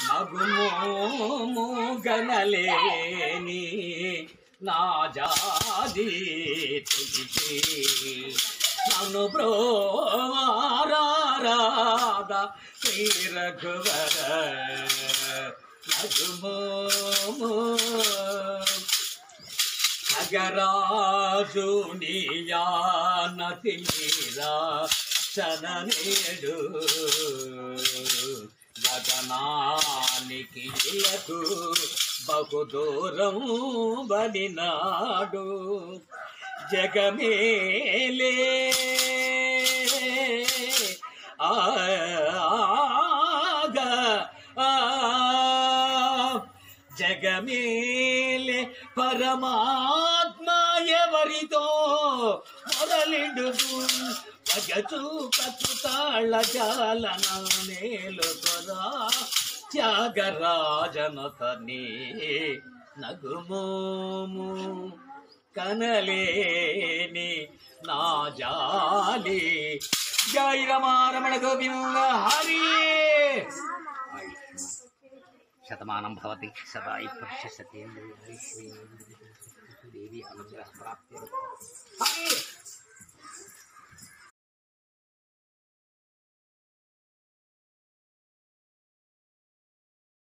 నగుమోము గనలేని నా జాది తుడిచి నన్ను బ్రోవారాద శ్రీ రఘువర నగుమోము నగరాజు నీయానతి మీరా చననేడు గగనానికి ఇలకు బహు దూరం బలినాడు జగమేలే ఆగా ఆ జగమేలే పరమాత్మ ఎవరితో మొదలిడుగు పగచు కచ్చు తాళ జాలన మేలుకొరా త్యాగరాజనతని నగుమోము కనలేని నా జాలి జై రమారమణ గోవింద హరి శతమానం భవతి సదా పురుష సత్యేంద్రియ దేవి అనుగ్రహ ప్రాప్తి హరి